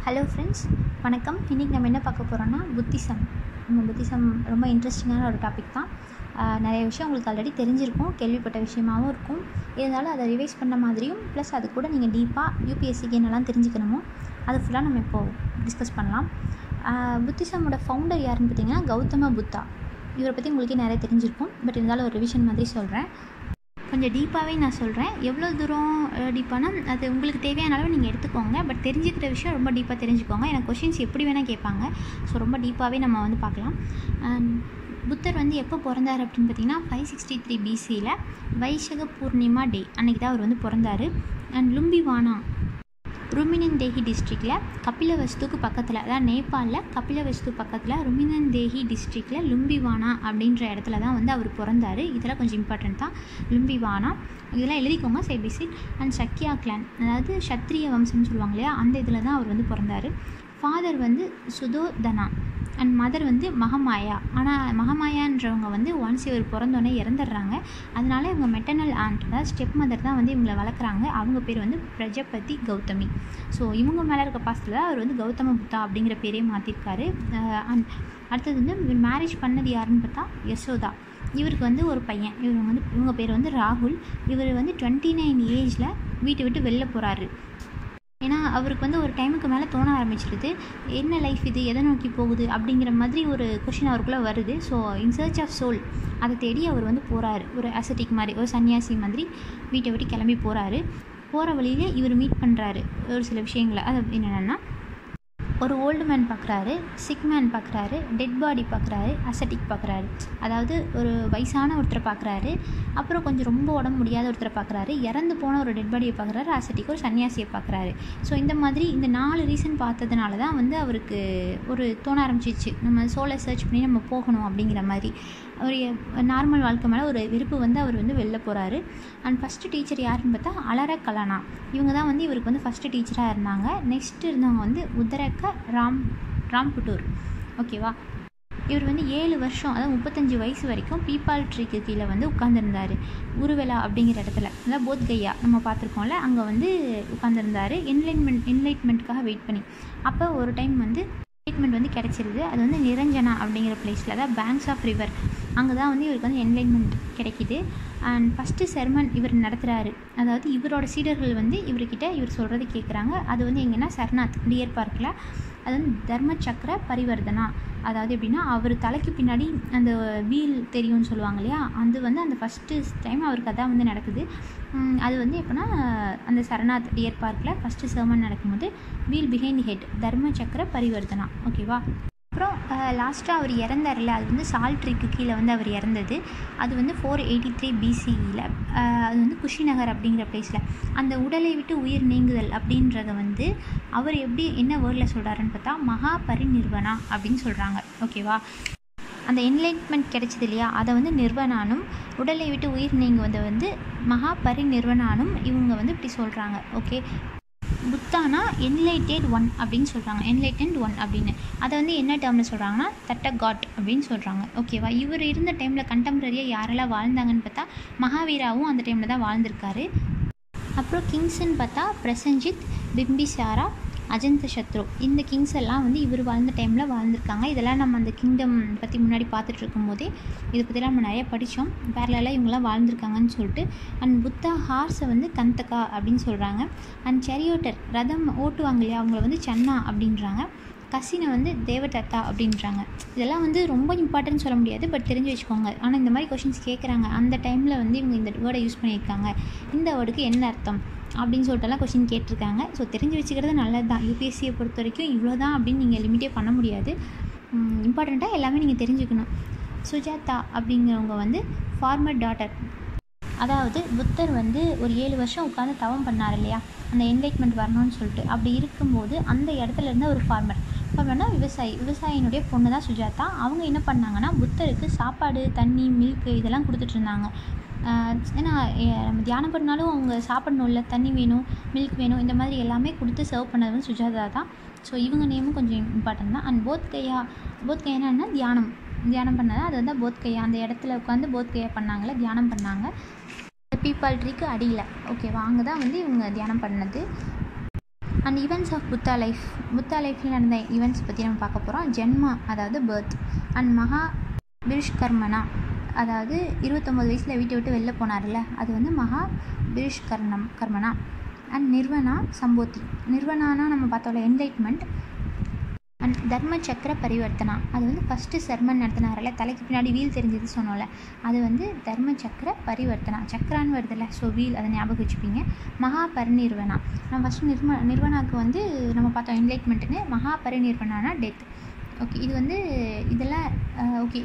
hello friends வணக்கம் இன்றைக்கி நம்ம என்ன பார்க்க போகிறோன்னா புத்திசம் நம்ம புத்திசம் ரொம்ப இன்ட்ரெஸ்டிங்கான ஒரு டாபிக் தான் ஆஹ் நிறைய விஷயம் உங்களுக்கு ஆல்ரெடி தெரிஞ்சிருக்கும் கேள்விப்பட்ட விஷயமாகவும் இருக்கும் இருந்தாலும் அதை ரிவைஸ் பண்ண மாதிரியும் ப்ளஸ் அது கூட நீங்கள் டீப்பாக யூபிஎஸ்சிக்கு என்னெல்லாம் தெரிஞ்சுக்கணுமோ அது ஃபுல்லாக நம்ம இப்போது டிஸ்கஸ் பண்ணலாம் ஆஹ் புத்திசமோட ஃபவுண்டர் யாருன்னு பார்த்தீங்கன்னா கௌதம புத்தா இவரை பற்றி உங்களுக்கே நிறைய தெரிஞ்சிருக்கும் பட் இருந்தாலும் ஒரு ரிவிஷன் மாதிரி சொல்கிறேன் கொஞ்சம் டீப்பாகவே நான் சொல்கிறேன் எவ்வளோ தூரம் டீப்பானா அது உங்களுக்கு தேவையான அளவு நீங்கள் எடுத்துக்கோங்க பட் தெரிஞ்சுக்கிற விஷயம் ரொம்ப டீப்பாக தெரிஞ்சுக்கோங்க எனக்கு கொஷின்ஸ் எப்படி வேணால் கேட்பாங்க ஸோ ரொம்ப டீப்பாகவே நம்ம வந்து பார்க்கலாம் And புத்தர் வந்து எப்போ பிறந்தார் அப்படின்னு பார்த்தீங்கன்னா ஃபைவ் சிக்ஸ்டி த்ரீ பிசியில் வைஷக பூர்ணிமா டே அன்றைக்கி தான் அவர் வந்து பிறந்தார் அண்ட் லும்பிவானா ருமினன் தேஹி டிஸ்ட்ரிக்டில் கபிலவஸ்துக்கு பக்கத்தில் அதாவது நேபாளில் கபிலவஸ்து பக்கத்தில் ருமினன் தேஹி டிஸ்ட்ரிக்டில் லும்பிவானா அப்படின்ற இடத்துல தான் வந்து அவர் பிறந்தார் இதெல்லாம் கொஞ்சம் இம்பார்ட்டன்ட் தான் லும்பிவானா இதெல்லாம் எழுதிக்கோங்க சைபிசிட் அண்ட் சக்கியா கிளான் அதாவது சத்திரிய வம்சம்னு சொல்லுவாங்க இல்லையா அந்த இதில் தான் அவர் வந்து பிறந்தார் ஃபாதர் வந்து சுதோதனா அண்ட் மதர் வந்து மகமாயா ஆனால் மகமாயான்றவங்க வந்து ஒன்ஸ் இவர் பிறந்தோடனே இறந்துடுறாங்க அதனால இவங்க மெட்டர்னல் ஆண்ட் அதாவது ஸ்டெப் மதர் தான் வந்து இவங்களை வளர்க்குறாங்க அவங்க பேர் வந்து பிரஜபதி கௌதமி ஸோ இவங்க மேலே இருக்க பாசத்தில் அவர் வந்து கௌதம புத்தா அப்படிங்கிற பேரே மாற்றிருக்காரு அண்ட் அடுத்தது வந்து இவர் மேரேஜ் பண்ணது யாருன்னு பார்த்தா யசோதா இவருக்கு வந்து ஒரு பையன் இவர் வந்து இவங்க பேர் வந்து ராகுல் இவர் வந்து டுவெண்ட்டி நைன் ஏஜில் வீட்டை விட்டு வெளில போகிறாரு ஏன்னா அவருக்கு வந்து ஒரு டைமுக்கு மேலே தோண ஆரம்பிச்சிருது என்ன லைஃப் இது எதை நோக்கி போகுது அப்படிங்கிற மாதிரி ஒரு கொஷின் அவருக்குள்ளே வருது so in search of soul அதை தேடி அவர் வந்து போகிறாரு ஒரு அசட்டிக் மாதிரி ஒரு சன்னியாசி மாதிரி வீட்டை விட்டு கிளம்பி போகிறாரு போகிற வழியிலே இவர் மீட் பண்ணுறாரு ஒரு சில விஷயங்களை அது என்னென்னா ஒரு ஓல்டு மேன் பார்க்குறாரு சிக் மேன் பார்க்குறாரு டெட் பாடி பார்க்குறாரு அசட்டிக் பார்க்குறாரு அதாவது ஒரு வயசான ஒருத்தரை பார்க்குறாரு அப்புறம் கொஞ்சம் ரொம்ப உடம்பு முடியாத ஒருத்தரை பார்க்குறாரு இறந்து போன ஒரு டெட் பாடியை பார்க்குறாரு அசட்டிக் ஒரு சன்னியாசியை பார்க்குறாரு ஸோ இந்த மாதிரி இந்த நாலு ரீசன் பார்த்ததுனால தான் வந்து அவருக்கு ஒரு தோண ஆரம்பிச்சிச்சு நம்ம சோலை சர்ச் பண்ணி நம்ம போகணும் அப்படிங்கிற மாதிரி ஒரு நார்மல் வாழ்க்கை மேலே ஒரு விருப்பு வந்து அவர் வந்து வெளில போகிறாரு அண்ட் ஃபஸ்ட்டு டீச்சர் யாருன்னு பார்த்தா அலர கலானா இவங்க தான் வந்து இவருக்கு வந்து ஃபஸ்ட்டு டீச்சராக இருந்தாங்க நெக்ஸ்ட் இருந்தவங்க வந்து உத்தரக்க ராம் ராம்புட்டூர் ஓகேவா இவர் வந்து ஏழு வருஷம் அதாவது முப்பத்தஞ்சு வயசு வரைக்கும் பீப்பால் ட்ரீக்கு கீழே வந்து உட்காந்துருந்தார் உருவெலா அப்படிங்கிற இடத்துல அதாவது போத்கையா நம்ம பார்த்துருக்கோம்ல அங்கே வந்து உட்காந்துருந்தார் என்லைன்மெண்ட் என்லைட்மெண்ட்காக வெயிட் பண்ணி அப்போ ஒரு டைம் வந்து என்லைட்மெண்ட் வந்து கிடச்சிருது அது வந்து நிரஞ்சனா அப்படிங்கிற பிளேஸில் அதாவது பேங்க்ஸ் ஆஃப் ரிவர் அங்கே தான் வந்து இவருக்கு வந்து என்லைன்மெண்ட் கிடைக்கிது அண்ட் ஃபஸ்ட்டு செர்மன் இவர் நடத்துகிறாரு அதாவது இவரோட சீடர்கள் வந்து இவர்கிட்ட இவர் சொல்கிறது கேட்குறாங்க அது வந்து எங்கன்னா சர்நாத் டியர் பார்க்கில் அது வந்து தர்ம சக்கர பரிவர்த்தனா அதாவது எப்படின்னா அவர் தலைக்கு பின்னாடி அந்த வீல் தெரியும்னு சொல்லுவாங்க இல்லையா அது வந்து அந்த ஃபஸ்ட்டு டைம் அவருக்கு அதான் வந்து நடக்குது அது வந்து எப்படின்னா அந்த சரணாத் டியர் பார்க்கில் ஃபஸ்ட்டு சர்மன் நடக்கும்போது wheel behind head Dharma Chakra பரிவர்த்தனா ஓகேவா அப்புறம் லாஸ்ட்டாக அவர் இறந்தார்ல அது வந்து சால்ட்ரிக்கு கீழே வந்து அவர் இறந்தது அது வந்து ஃபோர் எயிட்டி த்ரீ பிசிஇயில் அது வந்து குஷிநகர் அப்படிங்கிற பிளேஸில் அந்த உடலை விட்டு உயிர் நீங்குதல் அப்படின்றத வந்து அவர் எப்படி என்ன வேர்டில் சொல்கிறாருன்னு பார்த்தா மகா பரிநிர்வனா அப்படின்னு சொல்கிறாங்க ஓகேவா அந்த என்லைட்மெண்ட் கிடைச்சது இல்லையா அதை வந்து நிர்வனானும் உடலை விட்டு உயிர் நீங்குவதை வந்து மகா பரிநிர்வனானும் இவங்க வந்து இப்படி சொல்கிறாங்க ஓகே புத்தானா என்லைட்டட் ஒன் அப்படின்னு சொல்கிறாங்க என்லைட்டன்ட் ஒன் அப்படின்னு அதை வந்து என்ன டேர்மில் சொல்கிறாங்கன்னா தட்ட காட் அப்படின்னு சொல்கிறாங்க ஓகேவா இவர் இருந்த டைமில் கண்டெம்பரரியாக யாரெல்லாம் வாழ்ந்தாங்கன்னு பார்த்தா மகாவீராவும் அந்த டைமில் தான் வாழ்ந்திருக்காரு அப்புறம் கிங்ஸ்ன்னு பார்த்தா பிரசஞ்சித் பிம்பிசாரா அஜந்த சத்ரு இந்த கிங்ஸ் எல்லாம் வந்து இவர் வாழ்ந்த டைமில் வாழ்ந்திருக்காங்க இதெல்லாம் நம்ம அந்த கிங்டம் பற்றி முன்னாடி பார்த்துட்டு இருக்கும்போதே இதை பற்றிலாம் நம்ம நிறைய படித்தோம் பேரலாம் இவங்கெல்லாம் வாழ்ந்திருக்காங்கன்னு சொல்லிட்டு அண்ட் புத்தா ஹார்ஸை வந்து கந்தகா அப்படின்னு சொல்கிறாங்க அண்ட் செரியோட்டர் ரதம் ஓட்டுவாங்க இல்லையா அவங்கள வந்து சன்னா அப்படின்றாங்க கசினை வந்து தேவதத்தா அப்படின்றாங்க இதெல்லாம் வந்து ரொம்ப இம்பார்ட்டன்ட் சொல்ல முடியாது பட் தெரிஞ்சு வச்சுக்கோங்க ஆனால் இந்த மாதிரி கொஷின்ஸ் கேட்குறாங்க அந்த டைமில் வந்து இவங்க இந்த வேர்டை யூஸ் பண்ணியிருக்காங்க இந்த வேர்டுக்கு என்ன அர்த்தம் அப்படின்னு சொல்லிட்டுலாம் கொஷின் கேட்டிருக்காங்க ஸோ தெரிஞ்சு வச்சுக்கிறது நல்லது தான் யூபிஎஸ்சியை பொறுத்த வரைக்கும் இவ்வளோ தான் அப்படின்னு நீங்கள் லிமிட்டே பண்ண முடியாது இம்பார்ட்டண்ட்டாக எல்லாமே நீங்கள் தெரிஞ்சுக்கணும் சுஜாதா அப்படிங்கிறவங்க வந்து ஃபார்மர் டாட்டர் அதாவது புத்தர் வந்து ஒரு ஏழு வருஷம் உட்காந்து தவம் பண்ணார் இல்லையா அந்த என்லைட்மெண்ட் வரணும்னு சொல்லிட்டு அப்படி இருக்கும்போது அந்த இடத்துல இருந்த ஒரு ஃபார்மர் ஃபார்மர்னா விவசாயி விவசாயினுடைய பொண்ணு தான் சுஜாதா அவங்க என்ன பண்ணாங்கன்னா புத்தருக்கு சாப்பாடு தண்ணி மில்க்கு இதெல்லாம் கொடுத்துட்டு இருந்தாங்க ஏன்னா நம்ம தியானம் பண்ணாலும் அவங்க சாப்பிடணும்ல தண்ணி வேணும் மில்க் வேணும் இந்த மாதிரி எல்லாமே கொடுத்து சர்வ் பண்ணது வந்து சுஜாதா தான் ஸோ இவங்க நேமும் கொஞ்சம் இம்பார்ட்டன்ட் தான் அண்ட் போத்கையா போத்கையா என்னன்னா தியானம் தியானம் பண்ணது அது வந்து போத்கையா அந்த இடத்துல உட்காந்து போத்கையா பண்ணாங்களே தியானம் பண்ணாங்க பீப்பால் ட்ரீக்கு அடியில் ஓகேவா அங்கே தான் வந்து இவங்க தியானம் பண்ணது and events of Buddha life Buddha லைஃப்பில் நடந்த ஈவெண்ட்ஸ் பற்றி நம்ம பார்க்க போகிறோம் ஜென்மா அதாவது பர்த் அண்ட் மகா பிரிஷ்கர்மனா அதாவது இருபத்தொம்போது வயசில் வீட்டை விட்டு வெளில போனார்ல அது வந்து மகா பிரிஷ்கர்ணம் கர்மனா அண்ட் நிர்வனா சம்போத்தி நிர்வனானா நம்ம பார்த்தோம்ல என்லைட்மெண்ட் அண்ட் தர்ம சக்கர பரிவர்த்தனா அது வந்து ஃபஸ்ட்டு சர்மன் நடத்தினார்ல தலைக்கு பின்னாடி வீல் தெரிஞ்சது சொன்னோம்ல அது வந்து தர்ம சக்கர பரிவர்த்தனா சக்கரான்னு வருதுல்ல ஸோ வீல் அதை ஞாபகம் வச்சுப்பீங்க மகா பரிநிர்வனா நம்ம ஃபஸ்ட்டு நிர்ம நிர்வனாக்கு வந்து நம்ம பார்த்தோம் என்லைட்மெண்ட்டுன்னு மகா பரிநிர்வனானா டெத் ஓகே இது வந்து இதெல்லாம் ஓகே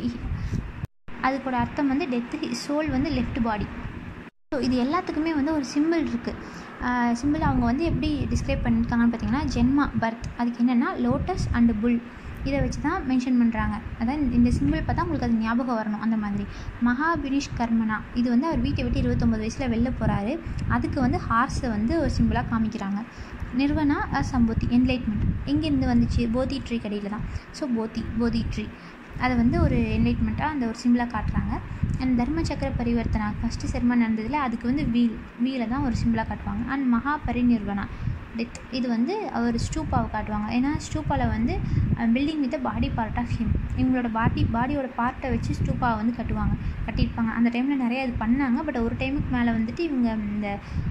அதுக்கோட அர்த்தம் வந்து டெத்து சோல் வந்து லெஃப்ட் பாடி ஸோ இது எல்லாத்துக்குமே வந்து ஒரு சிம்பிள் இருக்குது சிம்பிள் அவங்க வந்து எப்படி டிஸ்கிரைப் பண்ணியிருக்காங்கன்னு பார்த்தீங்கன்னா ஜென்மா பர்த் அதுக்கு என்னென்னா லோட்டஸ் அண்டு புல் இதை வச்சு தான் மென்ஷன் பண்ணுறாங்க அதான் இந்த சிம்பிள் பார்த்தா உங்களுக்கு அது ஞாபகம் வரணும் அந்த மாதிரி மகாபினிஷ் கர்மனா இது வந்து அவர் வீட்டை விட்டு இருபத்தொம்பது வயசில் வெளில போகிறாரு அதுக்கு வந்து ஹார்ஸை வந்து ஒரு சிம்பிளாக காமிக்கிறாங்க நிர்வனா சம்போத்தி என்லைட்மெண்ட் எங்கேருந்து வந்துச்சு போதி ட்ரீ கடையில் தான் ஸோ போதி போதி ட்ரீ அதை வந்து ஒரு என்லைட்மெண்ட்டாக அந்த ஒரு சிம்பிளாக காட்டுறாங்க அண்ட் தர்ம சக்கர பரிவர்த்தனா ஃபஸ்ட்டு செர்மன் நடந்ததில் அதுக்கு வந்து வீல் வீலை தான் ஒரு சிம்பிளாக காட்டுவாங்க அண்ட் மகா பரிநிர்வனா டெத் இது வந்து அவர் ஸ்டூப்பாவை காட்டுவாங்க ஏன்னா ஸ்டூப்பாவில் வந்து building with body part of him இவங்களோட பாடி பாடியோட பார்ட்டை வச்சு ஸ்டூப்பாவை வந்து கட்டுவாங்க கட்டியிருப்பாங்க அந்த டைமில் நிறைய இது பண்ணாங்க பட் ஒரு டைமுக்கு மேலே வந்துட்டு இவங்க இந்த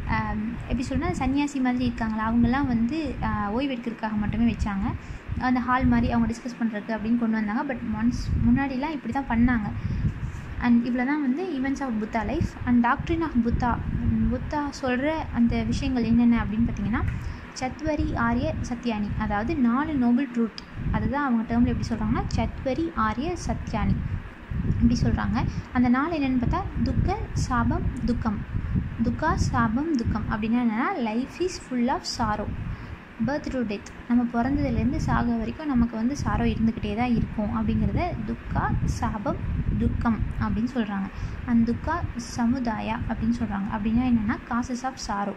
எப்படி சொல்லுன்னா சன்னியாசி மாதிரி இருக்காங்களா அவங்கெல்லாம் வந்து ஓய்வு எடுக்கிறதுக்காக மட்டுமே வச்சாங்க அந்த ஹால் மாதிரி அவங்க டிஸ்கஸ் பண்ணுறதுக்கு அப்படின்னு கொண்டு வந்தாங்க பட் ஒன்ஸ் முன்னாடிலாம் இப்படி தான் பண்ணாங்க அண்ட் இவ்வளோ தான் வந்து events of Buddha life and doctrine of Buddha Buddha சொல்கிற அந்த விஷயங்கள் என்னென்ன அப்படின்னு பார்த்தீங்கன்னா சத்வரி ஆரிய சத்யானி அதாவது நாலு நோபல் ட்ரூத் அதுதான் அவங்க டேர்மில் எப்படி சொல்கிறாங்கன்னா சத்வரி ஆரிய சத்யானி இப்படி சொல்கிறாங்க அந்த நாள் என்னென்னு பார்த்தா துக்க சாபம் துக்கம் துக்கா சாபம் துக்கம் அப்படின்னா என்னென்னா life is full of sorrow birth to death நம்ம பிறந்ததுலேருந்து சாக வரைக்கும் நமக்கு வந்து சாரோ இருந்துக்கிட்டே தான் இருக்கும் அப்படிங்கிறத துக்கா சாபம் துக்கம் அப்படின்னு சொல்கிறாங்க அந்த துக்கா சமுதாயா அப்படின்னு சொல்கிறாங்க அப்படின்னா என்னென்னா காசஸ் ஆஃப் சாரோ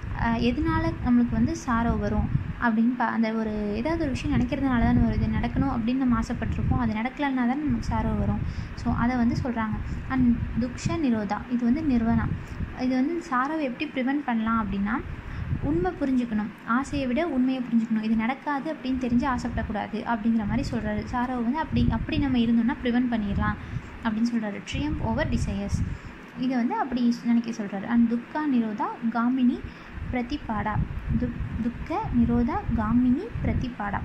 எதனால நம்மளுக்கு வந்து சாரோ வரும் அப்படின்னு பா அந்த ஒரு ஏதாவது ஒரு விஷயம் நினைக்கிறதுனால தான் ஒரு இது நடக்கணும் அப்படின்னு நம்ம ஆசைப்பட்டிருப்போம் அது நடக்கலைன்னா தான் நமக்கு சாரோ வரும் ஸோ அதை வந்து சொல்கிறாங்க அண்ட் துக்ஷ நிரோதா இது வந்து நிறுவனா இது வந்து சாரோவை எப்படி ப்ரிவெண்ட் பண்ணலாம் அப்படின்னா உண்மை புரிஞ்சுக்கணும் ஆசையை விட உண்மையை புரிஞ்சுக்கணும் இது நடக்காது அப்படின்னு தெரிஞ்சு ஆசைப்படக்கூடாது அப்படிங்கிற மாதிரி சொல்கிறாரு சாரோவை வந்து அப்படி அப்படி நம்ம இருந்தோம்னா ப்ரிவெண்ட் பண்ணிடலாம் அப்படின்னு சொல்கிறாரு ட்ரியம் ஓவர் டிசையர்ஸ் இதை வந்து அப்படி நினைக்க சொல்கிறாரு அண்ட் துக்கா நிரோதா காமினி பிரதிபாடா துக் துக்க நிரோதா காமினி பிரதிபாடா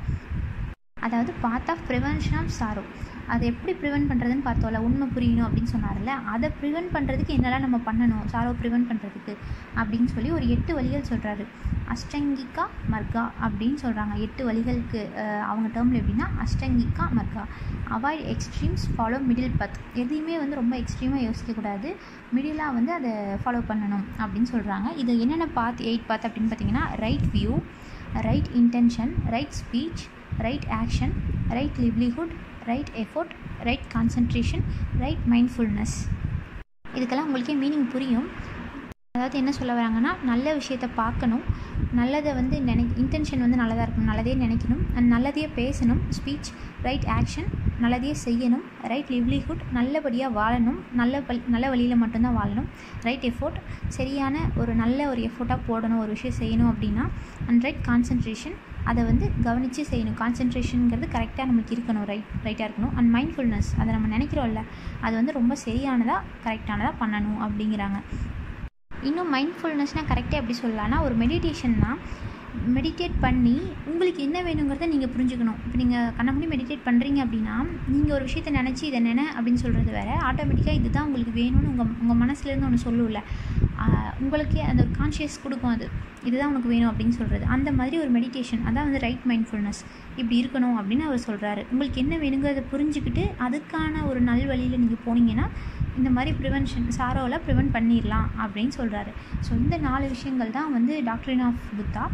அதாவது path of prevention of sorrow அதை எப்படி ப்ரிவெண்ட் பண்ணுறதுன்னு பார்த்தோம்ல உண்மை புரியணும் அப்படின்னு சொன்னார்ல அதை ப்ரிவெண்ட் பண்ணுறதுக்கு என்னெல்லாம் நம்ம பண்ணணும் சாரோ ப்ரிவெண்ட் பண்ணுறதுக்கு அப்படின்னு சொல்லி ஒரு எட்டு வழிகள் சொல்கிறாரு அஷ்டங்கிகா மர்கா அப்படின்னு சொல்கிறாங்க எட்டு வழிகளுக்கு அவங்க டேர்மில் எப்படின்னா அஷ்டங்கிகா மர்கா avoid extremes follow middle path எதையுமே வந்து ரொம்ப எக்ஸ்ட்ரீமாக யோசிக்கக்கூடாது மிடிலாக வந்து அதை ஃபாலோ பண்ணணும் அப்படின்னு சொல்கிறாங்க இது என்னென்ன பாத் எயிட் பாத் அப்படின்னு பார்த்தீங்கன்னா right view right intention right speech right action right livelihood right effort right concentration right mindfulness இதுக்கெல்லாம் உங்களுக்கே மீனிங் புரியும் அதாவது என்ன சொல்ல வராங்கன்னா நல்ல விஷயத்தை பார்க்கணும் நல்லதை வந்து நினை இன்டென்ஷன் வந்து நல்லதாக இருக்கணும் நல்லதே நினைக்கணும் அண்ட் நல்லதையே பேசணும் ஸ்பீச் ரைட் ஆக்ஷன் நல்லதையே செய்யணும் ரைட் லிவ்லிஹுட் நல்லபடியாக வாழணும் நல்ல வழி நல்ல வழியில் மட்டும்தான் வாழணும் ரைட் எஃபோர்ட் சரியான ஒரு நல்ல ஒரு எஃபோர்ட்டாக போடணும் ஒரு விஷயம் செய்யணும் அப்படின்னா அண்ட் ரைட் கான்சன்ட்ரேஷன் அதை வந்து கவனித்து செய்யணும் கான்சன்ட்ரேஷனுங்கிறது கரெக்டாக நமக்கு இருக்கணும் ரைட் ரைட்டாக இருக்கணும் அண்ட் மைண்ட்ஃபுல்னஸ் அதை நம்ம நினைக்கிறோம்ல அது வந்து ரொம்ப சரியானதாக கரெக்டானதாக பண்ணணும் அப்படிங்கிறாங்க இன்னும் மைண்ட்ஃபுல்னஸ்னால் கரெக்டாக எப்படி சொல்லலாம்னா ஒரு மெடிடேஷன்னா மெடிடேட் பண்ணி உங்களுக்கு என்ன வேணுங்கிறத நீங்கள் புரிஞ்சுக்கணும் இப்போ நீங்கள் கண்ணமுடி மெடிடேட் பண்ணுறீங்க அப்படின்னா நீங்கள் ஒரு விஷயத்தை நினச்சி இதை நினை அப்படின்னு சொல்கிறது வேறு ஆட்டோமேட்டிக்காக இதுதான் உங்களுக்கு வேணும்னு உங்கள் உங்கள் மனசுலேருந்து ஒன்று சொல்லும்ல உங்களுக்கே அந்த கான்ஷியஸ் கொடுக்கும் அது இதுதான் உனக்கு வேணும் அப்படின்னு சொல்கிறது அந்த மாதிரி ஒரு மெடிடேஷன் அதான் வந்து ரைட் மைண்ட்ஃபுல்னஸ் இப்படி இருக்கணும் அப்படின்னு அவர் சொல்கிறாரு உங்களுக்கு என்ன வேணுங்கிறத புரிஞ்சுக்கிட்டு அதுக்கான ஒரு நல்வழியில் நீங்கள் போனீங்கன்னா இந்த மாதிரி ப்ரிவென்ஷன் சாரோவில் ப்ரிவென்ட் பண்ணிடலாம் அப்படின்னு சொல்கிறாரு ஸோ இந்த நாலு விஷயங்கள் தான் வந்து டாக்டரின் ஆஃப் புத்தா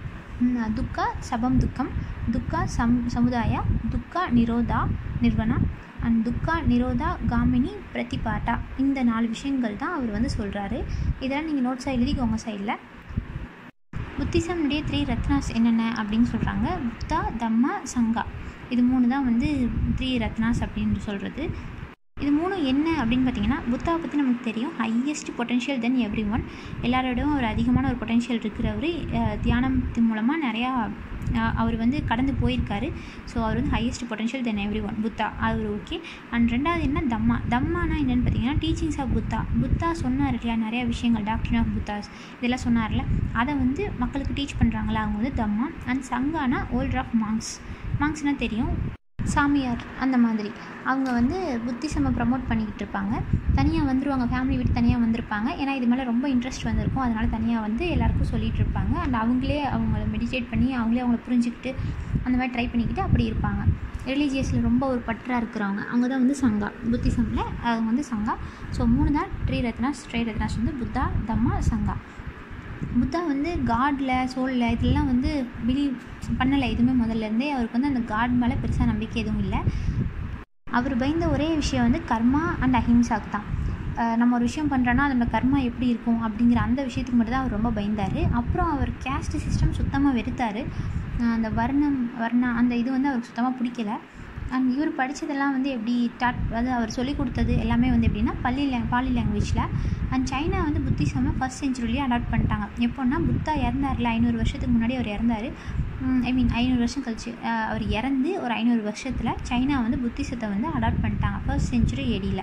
துக்கா சபம் துக்கம் துக்கா சம் சமுதாய துக்கா நிரோதா நிர்வனா அண்ட் துக்கா நிரோதா காமினி பிரதிபாட்டா இந்த நாலு விஷயங்கள் தான் அவர் வந்து சொல்கிறாரு இதெல்லாம் நீங்கள் நோட்ஸாக எழுதிக்கோங்க சைடில் புத்திசம்னுடைய த்ரீ ரத்னாஸ் என்னென்ன அப்படின்னு சொல்கிறாங்க புத்தா தம்மா சங்கா இது மூணு தான் வந்து த்ரீ ரத்னாஸ் அப்படின்னு சொல்கிறது இது மூணும் என்ன அப்படின்னு பார்த்தீங்கன்னா புத்தாவை பற்றி நமக்கு தெரியும் highest potential then every one எல்லாரோடையும் ஒரு அதிகமான ஒரு பொட்டென்ஷியல் இருக்கிறவர் தியானத்தின் மூலமாக நிறையா அஹ், அவர் வந்து கடந்து போயிருக்காரு ஸோ அவர் வந்து highest potential then every one Buddha அவர் ஓகே அண்ட் ரெண்டாவது என்ன தம்மா தம்மானா என்னென்னு பார்த்தீங்கன்னா டீச்சிங்ஸ் ஆஃப் புத்தா புத்தா சொன்னார் இல்லையா நிறையா விஷயங்கள் டாக்டர் ஆஃப் புத்தாஸ் இதெல்லாம் சொன்னார்ல அதை வந்து மக்களுக்கு டீச் பண்ணுறாங்களா அவங்க வந்து தம்மா அண்ட் சங்கானா ஓல்டர் ஆஃப் மாங்ஸ் மாங்ஸ்னால் தெரியும் சாமியார் அந்த மாதிரி அவங்க வந்து புத்திசமை ப்ரமோட் பண்ணிக்கிட்டு இருப்பாங்க தனியாக வந்துருவாங்க ஃபேமிலி விட்டு தனியாக வந்திருப்பாங்க ஏன்னா இது மேலே ரொம்ப இன்ட்ரெஸ்ட் வந்திருக்கும் அதனால் தனியாக வந்து எல்லாருக்கும் சொல்லிகிட்டு இருப்பாங்க அண்ட் அவங்களே அவங்கள மெடிடேட் பண்ணி அவங்களே அவங்கள புரிஞ்சுக்கிட்டு அந்த மாதிரி ட்ரை பண்ணிக்கிட்டு அப்படி இருப்பாங்க ரிலீஜியஸில் ரொம்ப ஒரு பற்றாக இருக்கிறவங்க அவங்க தான் வந்து சங்கா புத்திசமில் அவங்க வந்து சங்கா ஸோ மூணு தான் ட்ரீ ரத்னாஸ் ட்ரை ரத்னாஸ் வந்து புத்தா தம்மா சங்கா புத்தா வந்து காடில் சோலில் இதெல்லாம் வந்து பிலீவ் பண்ணலை எதுவுமே முதல்ல இருந்தே அவருக்கு வந்து அந்த காட் மேலே பெருசாக நம்பிக்கை எதுவும் இல்லை அவர் பயந்த ஒரே விஷயம் வந்து கர்மா அண்ட் அஹிம்சாக்கு தான் அஹ் நம்ம ஒரு விஷயம் பண்ணுறோன்னா அதோட கர்மா எப்படி இருக்கும் அப்படிங்கிற அந்த விஷயத்துக்கு மட்டும் தான் அவர் ரொம்ப பயந்தார் அப்புறம் அவர் கேஸ்ட் சிஸ்டம் சுத்தமாக வெறுத்தார் அந்த வர்ணம் வர்ணா அந்த இது வந்து அவருக்கு சுத்தமாக பிடிக்கல அண்ட் இவர் படித்ததெல்லாம் வந்து எப்படி டாட் அதாவது அவர் சொல்லிக் கொடுத்தது எல்லாமே வந்து எப்படின்னா பள்ளி லே பாலி லாங்குவேஜில் அண்ட் சைனா வந்து புத்திசமை ஃபஸ்ட் செஞ்சுரிலேயே அடாப்ட் பண்ணிட்டாங்க எப்போன்னா புத்தா இறந்தார்ல ஐநூறு வருஷத்துக்கு முன்னாடி அவர் இறந்தார் ஐ மீன் ஐநூறு வருஷம் கழிச்சு அஹ் அவர் இறந்து ஒரு ஐநூறு வருஷத்தில் சைனா வந்து புத்திசத்தை வந்து அடாப்ட் பண்ணிட்டாங்க ஃபர்ஸ்ட் செஞ்சுரி ஏடியில்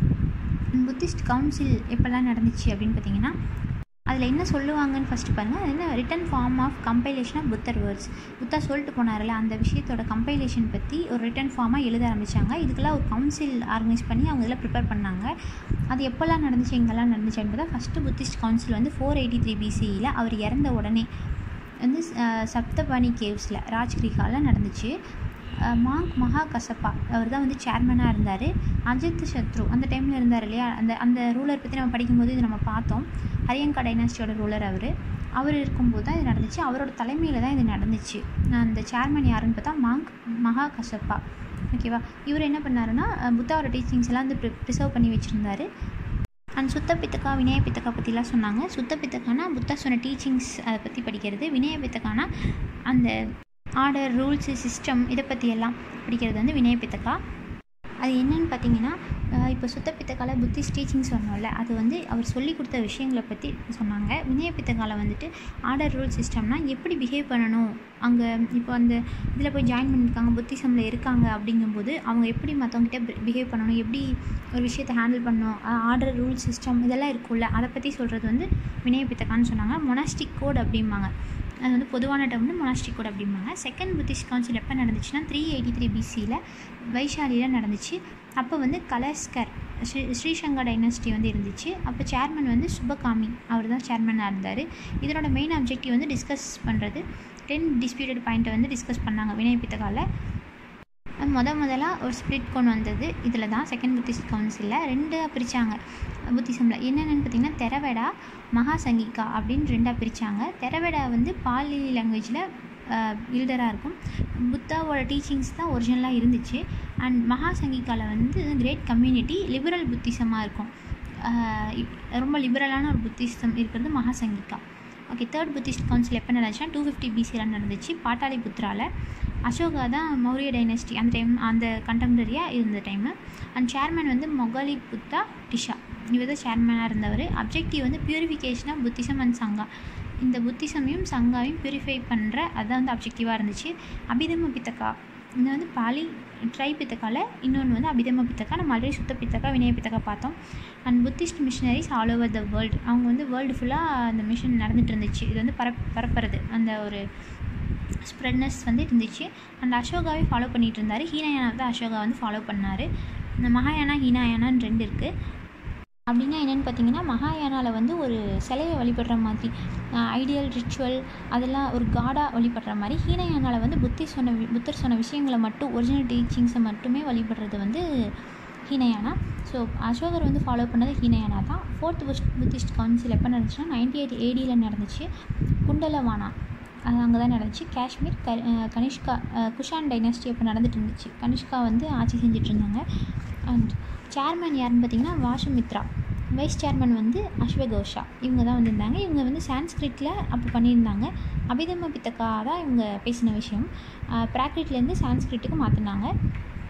புத்திஸ்ட் கவுன்சில் எப்போல்லாம் நடந்துச்சு அப்படின்னு பார்த்தீங்கன்னா அதில் என்ன சொல்லுவாங்கன்னு ஃபஸ்ட்டு பாருங்கள் அது என்ன written form of compilation of புத்தர் வேர்ட்ஸ் புத்தா சொல்லிட்டு போனார்ல அந்த விஷயத்தோட கம்பைலேஷன் பற்றி ஒரு ரிட்டன் ஃபார்மாக எழுத ஆரம்பித்தாங்க இதுக்கெல்லாம் ஒரு கவுன்சில் ஆர்கனைஸ் பண்ணி அவங்க இதில் ப்ரிப்பேர் பண்ணாங்க அது எப்போல்லாம் நடந்துச்சு எங்கெல்லாம் நடந்துச்சு என்பதை ஃபஸ்ட்டு புத்திஸ்ட் கவுன்சில் வந்து ஃபோர் எயிட்டி த்ரீ பிசியில் அவர் இறந்த உடனே வந்து அஹ், சப்தபாணி கேவ்ஸில் ராஜ்கிரிகாவில் நடந்துச்சு அஹ், மாங்க் மகா கசப்பா அவர் தான் வந்து சேர்மனாக இருந்தார் அஜித் சத்ரு அந்த டைமில் இருந்தார் இல்லையா அந்த அந்த ரூலர் பற்றி நம்ம படிக்கும்போது இது நம்ம பார்த்தோம் ஹரியங்கா டைனாஸ்டியோட ரூலர் அவர் அவர் இருக்கும்போது தான் இது நடந்துச்சு அவரோட தலைமையில் தான் இது நடந்துச்சு அந்த சேர்மன் யாருன்னு பார்த்தா மாங்க் மகா கசப்பா ஓகேவா இவர் என்ன பண்ணாருன்னா அஹ், புத்தாவோட டீச்சிங்ஸ் எல்லாம் வந்து ப்ரிசர்வ் பண்ணி வச்சுருந்தாரு அண்ட் சுத்த பித்தக்கா வினய பித்தக்கா பற்றிலாம் சொன்னாங்க சுத்த பித்தக்கானா புத்தா சொன்ன டீச்சிங்ஸ் அதை பற்றி படிக்கிறது வினய பித்தக்கானா அந்த ஆர்டர் ரூல்ஸு சிஸ்டம் இதை பற்றி எல்லாம் படிக்கிறது வந்து வினய பித்தக்கா அது என்னன்னு பார்த்தீங்கன்னா அஹ் இப்போ சுத்த பித்தக்கால புத்திஸ்ட் டீச்சிங் சொன்னோம்ல அது வந்து அவர் சொல்லி கொடுத்த விஷயங்களை பற்றி சொன்னாங்க வினய பித்தக்கால வந்துட்டு ஆர்டர் ரூல் சிஸ்டம்னா எப்படி பிஹேவ் பண்ணணும் அங்கே இப்போ அந்த இதில் போய் ஜாயின் பண்ணியிருக்காங்க புத்திசமில் இருக்காங்க அப்படிங்கும்போது அவங்க எப்படி மற்றவங்ககிட்ட பிஹேவ் பண்ணணும் எப்படி ஒரு விஷயத்தை ஹேண்டில் பண்ணணும் ஆர்டர் ரூல் சிஸ்டம் இதெல்லாம் இருக்கும்ல அதை பற்றி சொல்கிறது வந்து வினய பித்தக்கான்னு சொன்னாங்க மொனாஸ்டிக் கோட் அப்படிம்பாங்க அது வந்து பொதுவான டேர்ம் வந்து மொனாஸ்டிக் கோட் அப்படிம்பாங்க செகண்ட் புத்திஸ்ட் கவுன்சில் எப்போ நடந்துச்சுன்னா த்ரீ எயிட்டி த்ரீ பிசியில் வைஷாலியில் நடந்துச்சு அப்போ வந்து கலஸ்கர் ஸ்ரீ ஸ்ரீசங்கர் டைனஸ்டி வந்து இருந்துச்சு அப்போ சேர்மன் வந்து சுபகாமி அவர் தான் சேர்மனாக இருந்தார் இதனோட மெயின் அப்ஜெக்டிவ் வந்து டிஸ்கஸ் பண்ணுறது டென் டிஸ்பியூட்டட் பாயிண்ட்டை வந்து டிஸ்கஸ் பண்ணாங்க வினய பித்தகால முத முதலாக ஒரு ஸ்ப்ளிட் கொண்டு வந்தது இதில் தான் செகண்ட் புத்திஸ்ட் கவுன்சிலில் ரெண்டாக பிரித்தாங்க புத்திசமில் என்னென்னு பார்த்தீங்கன்னா தெரவேடா மகா சங்கிகா அப்படின்னு ரெண்டாக பிரித்தாங்க தெரவேடா வந்து பாலி லாங்குவேஜில் இல்டராக இருக்கும் புத்தாவோட டீச்சிங்ஸ் தான் ஒரிஜினலாக இருந்துச்சு அண்ட் மகா சங்கிகாவில் வந்து கிரேட் கம்யூனிட்டி லிபரல் புத்திசமாக இருக்கும் ஆஹ் இப்- ரொம்ப லிபரலான ஒரு புத்திசம் இருக்கிறது Mahasanghika okay third Buddhist council எப்போ நடந்துச்சுன்னா டூ ஃபிஃப்டி பிசியில் நடந்துச்சு பாட்டாளிபுத்ராவில் அசோகா தான் மௌரிய டைனஸ்டி அந்த டைம் அந்த கண்டெம்பரரியாக இருந்த டைமு அண்ட் சேர்மன் வந்து மொகாலி புத்தா டிஷா இவர் தான் சேர்மனாக இருந்தவர் அப்ஜெக்டிவ் வந்து purification of Buddhism and Sangha இந்த புத்திசமையும் சங்காவையும் பியூரிஃபை பண்ணுற அதுதான் வந்து அப்ஜெக்டிவாக இருந்துச்சு அபிதம பித்தக்கா இது வந்து பாலி ட்ரை பித்தக்கால இன்னொன்று வந்து அபிதம பித்தக்கா நம்ம ஆல்ரெடி சுத்த பித்தக்கா வினய பித்தக்கா பார்த்தோம் and Buddhist missionaries all over the world அவங்க வந்து வேர்ல்டு ஃபுல்லாக அந்த மிஷன் நடந்துட்டு இருந்துச்சு இது வந்து பரப் பரப்புறது அந்த ஒரு ஸ்ப்ரெட்னஸ் வந்து இருந்துச்சு அண்ட் அசோகாவே ஃபாலோ பண்ணிட்டு இருந்தார் ஹீனயானா தான் அசோகா வந்து ஃபாலோ பண்ணார் இந்த மகாயானா ஹீனாயானான்னு ரெண்டு இருக்குது அப்படின்னா என்னென்னு பார்த்தீங்கன்னா மகாயானாவில் வந்து ஒரு சிலையை வழிபடுற மாதிரி ஐடியல் ரிச்சுவல் அதெல்லாம் ஒரு காடாக வழிபடுற மாதிரி ஹீனயானாவில் வந்து புத்தி சொன்ன வி- புத்தர் சொன்ன விஷயங்களை மட்டும் ஒரிஜினல் டீச்சிங்ஸை மட்டுமே வழிபடுறது வந்து ஹீனயானா ஸோ அசோகர் வந்து ஃபாலோ பண்ணது ஹீனயானா தான் ஃபோர்த் புஷ் புத்திஸ்ட் கவுன்சில் எப்போ நடந்துச்சுன்னா நைன்டி எயிட் ஏடியில் நடந்துச்சு குண்டலவானா அது அங்கே தான் நடந்துச்சு காஷ்மீர் க அஹ் கனிஷ்கா அஹ் குஷான் டைனஸ்டி அப்போ நடந்துட்டு இருந்துச்சு கனிஷ்கா வந்து ஆட்சி செஞ்சுட்டு இருந்தாங்க அண்ட் சேர்மன் யாருன்னு பார்த்தீங்கன்னா வாஷுமித்ரா வைஸ் சேர்மன் வந்து அஸ்வகோஷா இவங்க தான் வந்திருந்தாங்க இவங்க வந்து சான்ஸ்கிரிட்டில் அப்போ பண்ணியிருந்தாங்க அபிதம பித்தக்கா தான் இவங்க பேசின விஷயம் ப்ராக்ரிட்லேருந்து சான்ஸ்கிரிட்டுக்கு மாற்றினாங்க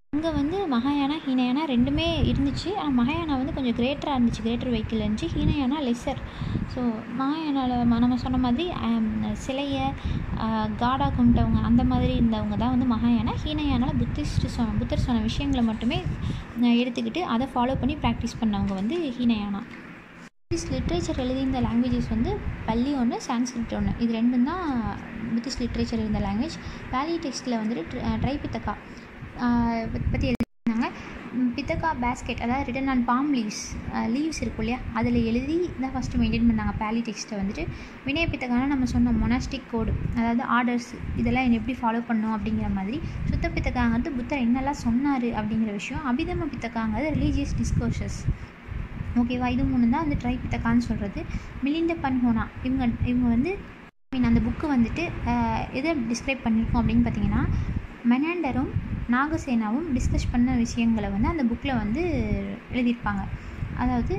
அங்கே வந்து மகாயானா ஹீனயானா ரெண்டுமே இருந்துச்சு ஆனால் மகாயானா வந்து கொஞ்சம் கிரேட்டராக இருந்துச்சு கிரேட்டர் வெஹிக்கிள் இருந்துச்சு ஹீனயானா லெஸ்ஸர் ஸோ மகாயானாவில் நம்ம சொன்ன மாதிரி சிலையை காடாக கும்பிட்டவங்க அந்த மாதிரி இருந்தவங்க தான் வந்து மகாயானா ஹீனயானாவில் புத்திஸ்ட் சொன்ன புத்தர் சொன்ன விஷயங்களை மட்டுமே எடுத்துக்கிட்டு அதை ஃபாலோ பண்ணி ப்ராக்டிஸ் பண்ணவங்க வந்து ஹீனயானா புத்திஸ்ட் லிட்ரேச்சர் எழுதியிருந்த லாங்குவேஜஸ் வந்து பள்ளி ஒன்று சான்ஸ்கிரிட் ஒன்று இது ரெண்டும் தான் புத்திஸ்ட் லிட்ரேச்சர் இருந்த லாங்குவேஜ் வேலி டெக்ஸ்ட்டில் வந்துட்டு ட்ரை பித்தக்கா பற்றி எழுதியிருந்தாங்க பித்தக்கா பேஸ்கெட் அதாவது written on palm leaves leaves இருக்கும் இல்லையா அதில் எழுதி தான் ஃபஸ்ட்டு மெயின்டைன் பண்ணாங்க பேலி டெக்ஸ்ட்டை வந்துட்டு வினய பித்தக்கான நம்ம சொன்ன மொனாஸ்டிக் கோடு அதாவது ஆர்டர்ஸ் இதெல்லாம் எப்படி ஃபாலோ பண்ணணும் அப்படிங்கிற மாதிரி சுத்த பித்தக்காங்கிறது புத்தர் என்னெல்லாம் சொன்னார் அப்படிங்கிற விஷயம் அபிதம பித்தக்காங்கிறது ரிலீஜியஸ் டிஸ்கோர்ஷஸ் ஓகேவா இது மூணு தான் வந்து ட்ரை பித்தக்கான்னு சொல்கிறது மிலிண்ட பன்ஹோனா இவங்க இவங்க வந்து மீன் அந்த புக்கு வந்துட்டு எதை டிஸ்கிரைப் பண்ணியிருக்கோம் அப்படின்னு பார்த்தீங்கன்னா மெனாண்டரும் நாகசேனாவும் டிஸ்கஸ் பண்ண விஷயங்களை வந்து அந்த புக்கில் வந்து எழுதியிருப்பாங்க அதாவது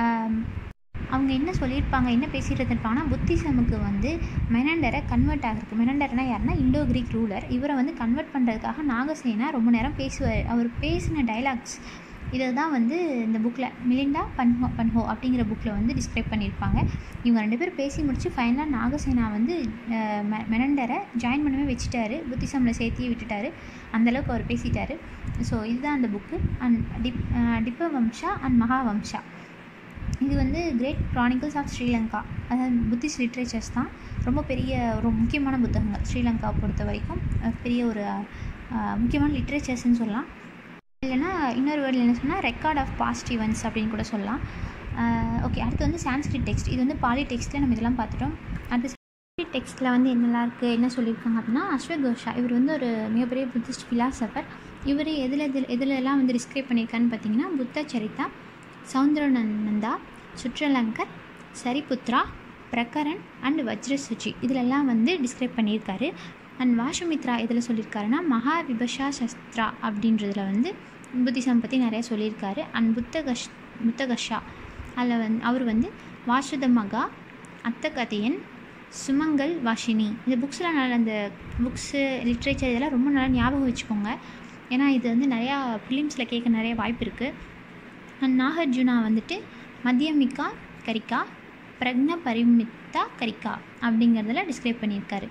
அவங்க என்ன சொல்லியிருப்பாங்க என்ன பேசிகிட்டு இருந்திருப்பாங்கன்னா புத்திசமுக்கு வந்து மெனண்டரை கன்வெர்ட் ஆகிருக்கு மெனண்டர்னா யாருன்னா இண்டோ கிரீக் ரூலர் இவரை வந்து கன்வெர்ட் பண்ணுறதுக்காக நாகசேனா ரொம்ப நேரம் பேசுவார் அவர் பேசின டைலாக்ஸ் இதை தான் வந்து இந்த புக்கில் மிலிண்டா பன்ஹோ பன்ஹோ அப்படிங்கிற புக்கில் வந்து டிஸ்கிரைப் பண்ணியிருப்பாங்க இவங்க ரெண்டு பேரும் பேசி முடிச்சு ஃபைனலாக நாகசேனா வந்து மெ மெனண்டரை ஜாயின் பண்ணவே வச்சுட்டாரு புத்திசமில் சேர்த்தியே விட்டுட்டாரு அந்தளவுக்கு அவர் பேசிட்டாரு ஸோ இதுதான் அந்த புக்கு அண்ட் டிப் Dipavamsa and Mahavamsa இது வந்து கிரேட் க்ரானிக்கல்ஸ் ஆஃப் ஸ்ரீலங்கா அதாவது புத்திஸ்ட் லிட்ரேச்சர்ஸ் தான் ரொம்ப பெரிய ஒரு முக்கியமான புத்தகங்கள் ஸ்ரீலங்கா பொறுத்த வரைக்கும் பெரிய ஒரு முக்கியமான லிட்ரேச்சர்ஸ்ன்னு சொல்லலாம் இல்லைனா இன்னொரு வேர்டில் என்ன சொன்னால் ரெக்கார்ட் ஆஃப் பாஸ்ட் ஈவெண்ட்ஸ் அப்படின்னு கூட சொல்லலாம் ஓகே அடுத்து வந்து சான்ஸ்கிரிட் டெக்ஸ்ட் இது வந்து பாலி டெக்ஸ்ட்டில் நம்ம இதெல்லாம் பார்த்துட்டோம் அடுத்து சான்ஸ்கிரிட் டெக்ஸ்ட்டில் வந்து என்னெல்லாம் இருக்குது என்ன சொல்லியிருக்காங்க அப்படின்னா அஸ்வகோஷா இவர் வந்து ஒரு மிகப்பெரிய புத்திஸ்ட் ஃபிலாசபர் இவர் எதில் எதில் எதுலெல்லாம் வந்து டிஸ்கிரைப் பண்ணியிருக்கான்னு பார்த்தீங்கன்னா புத்த சரிதா சவுந்தரநந்தா சுற்றலங்கர் சரிபுத்ரா பிரகரன் அண்ட் வஜ்ரசுச்சி இதிலெல்லாம் வந்து டிஸ்கிரைப் பண்ணியிருக்காரு அண்ட் வாஷுமித்ரா இதில் சொல்லியிருக்காருன்னா மகா விபஷா சஸ்திரா அப்படின்றதுல வந்து புத்திசம் பற்றி நிறையா சொல்லியிருக்காரு அண்ட் புத்தகஷ் புத்தகஷா அதில் வந்து அவர் வந்து வாசுத மகா அத்தகதையன் சுமங்கல் வாஷினி இந்த புக்ஸில் நல்ல அந்த புக்ஸு லிட்ரேச்சர் இதெல்லாம் ரொம்ப நல்லா ஞாபகம் வச்சுக்கோங்க ஏன்னா இது வந்து நிறையா ஃபிலிம்ஸில் கேட்க நிறைய வாய்ப்பு இருக்குது அண்ட் நாகார்ஜுனா வந்துட்டு மத்தியமிக்கா கரிக்கா பிரக்ன பரிமித்தா கரிக்கா அப்படிங்கிறதுல டிஸ்கிரைப் பண்ணியிருக்காரு